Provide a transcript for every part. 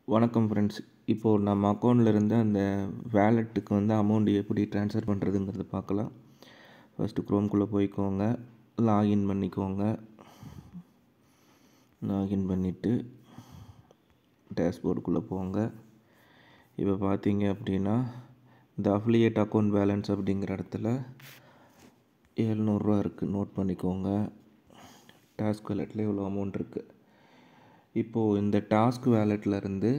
வணக்கம் ஃப்ரெண்ட்ஸ் இப்போது நம்ம அக்கௌண்ட்லேருந்து அந்த வேலெட்டுக்கு வந்து அமௌண்ட் எப்படி ட்ரான்ஸ்ஃபர் பண்ணுறதுங்கிறத பார்க்கலாம் ஃபஸ்ட்டு க்ரோம்குள்ளே போய்க்கோங்க லாகின் பண்ணிக்கோங்க லாகின் பண்ணிவிட்டு டேஷ்போர்டுக்குள்ளே போங்க இப்போ பார்த்தீங்க அப்படின்னா இந்த அஃபிலியேட் அக்கௌண்ட் பேலன்ஸ் அப்படிங்கிற இடத்துல ஏழ்நூறுரூவா இருக்குது நோட் பண்ணிக்கோங்க டாஸ்க் வேலெட்டில் இவ்வளோ அமௌண்ட் இருக்குது இப்போது இந்த டாஸ்க் வேலெட்லேருந்து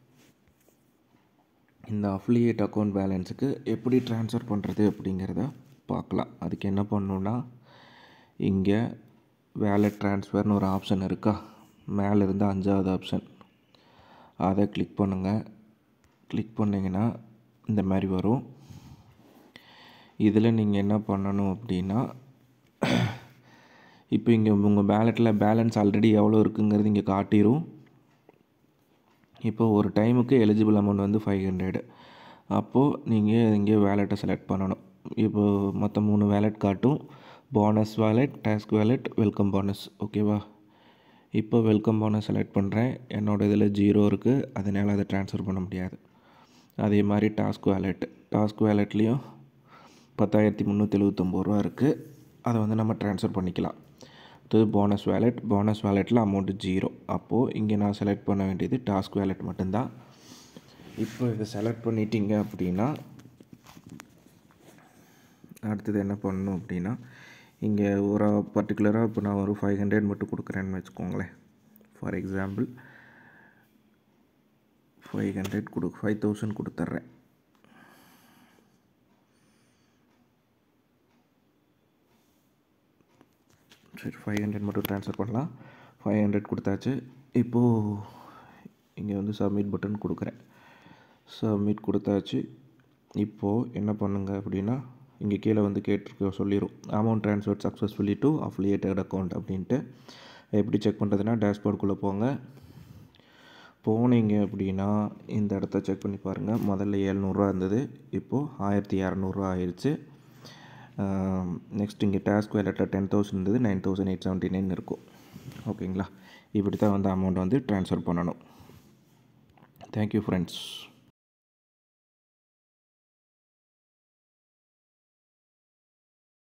இந்த அஃபிலியேட் அக்கௌண்ட் பேலன்ஸுக்கு எப்படி ட்ரான்ஸ்ஃபர் பண்ணுறது அப்படிங்கிறத பார்க்கலாம் அதுக்கு என்ன பண்ணணுன்னா இங்கே வேலெட் ட்ரான்ஸ்ஃபர்னு ஒரு ஆப்ஷன் இருக்கா மேலே இருந்து அஞ்சாவது ஆப்ஷன் அதை கிளிக் பண்ணுங்கள் கிளிக் பண்ணிங்கன்னா இந்த மாதிரி வரும் இதில் நீங்கள் என்ன பண்ணணும் அப்படின்னா இப்போ இங்கே உங்கள் பேலெட்டில் பேலன்ஸ் ஆல்ரெடி எவ்வளோ இருக்குங்கிறது இங்கே காட்டிடும் இப்போ ஒரு டைமுக்கு எலிஜிபிள் அமௌண்ட் வந்து ஃபைவ் ஹண்ட்ரடு அப்போது நீங்கள் இங்கே வேலெட்டை செலக்ட் பண்ணணும் இப்போது மொத்தம் மூணு வேலெட் காட்டும் bonus wallet task wallet welcome bonus ஓகேவா இப்போ வெல்கம் போனஸ் செலக்ட் பண்ணுறேன் என்னோடய இதில் ஜீரோ இருக்குது அதனால் அதை ட்ரான்ஸ்ஃபர் பண்ண முடியாது அதே மாதிரி டாஸ்க் வேலெட் டாஸ்க் வேலெட்லேயும் பத்தாயிரத்தி முந்நூற்றி எழுபத்தொம்போது ரூபா இருக்குது அதை வந்து நம்ம ட்ரான்ஸ்ஃபர் பண்ணிக்கலாம் அடுத்தது போனஸ் வேலெட் போனஸ் வேலெட்டில் அமௌண்ட்டு ஜீரோ அப்போது இங்கே நான் செலக்ட் பண்ண வேண்டியது டாஸ்க் வேலெட் மட்டும்தான் இப்போ இதை செலக்ட் பண்ணிட்டீங்க அப்படின்னா அடுத்தது என்ன பண்ணணும் அப்படின்னா இங்கே ஒரு பர்டிகுலராக இப்போ நான் ஒரு ஃபைவ் ஹண்ட்ரட் மட்டும் கொடுக்குறேன்னு வச்சுக்கோங்களேன் ஃபார் எக்ஸாம்பிள் ஃபைவ் ஹண்ட்ரட் கொடு ஃபைவ் தௌசண்ட் கொடுத்துட்றேன் சரி ஃபைவ் ஹண்ட்ரட் மட்டும் ட்ரான்ஸ்ஃபர் பண்ணலாம் ஃபைவ் ஹண்ட்ரட் கொடுத்தாச்சு இப்போது இங்கே வந்து சப்மிட் பட்டன் கொடுக்குறேன் சப்மிட் கொடுத்தாச்சு இப்போது என்ன பண்ணுங்க அப்படின்னா இங்கே கீழே வந்து கேட்டிருக்க சொல்லிடும் amount transfer successfully to affiliated account அப்படின்ட்டு எப்படி செக் பண்ணுறதுனா டேஷ்போர்டுக்குள்ளே போங்க போனீங்க அப்படின்னா இந்த இடத்த செக் பண்ணி பாருங்கள் முதல்ல ஏழ்நூறுரூவா இருந்தது இப்போது ஆயிரத்தி இரநூறுவா ஆயிடுச்சு நெக்ஸ்ட் இங்கே டாஸ்க் வேலெட்டில் டென் தௌசண்ட் இருந்தது nine thousand eight seventy nine இருக்கும் ஓகேங்களா இப்படி தான் வந்து அமௌண்ட் வந்து ட்ரான்ஸ்ஃபர் பண்ணணும் தேங்க்யூ ஃப்ரெண்ட்ஸ்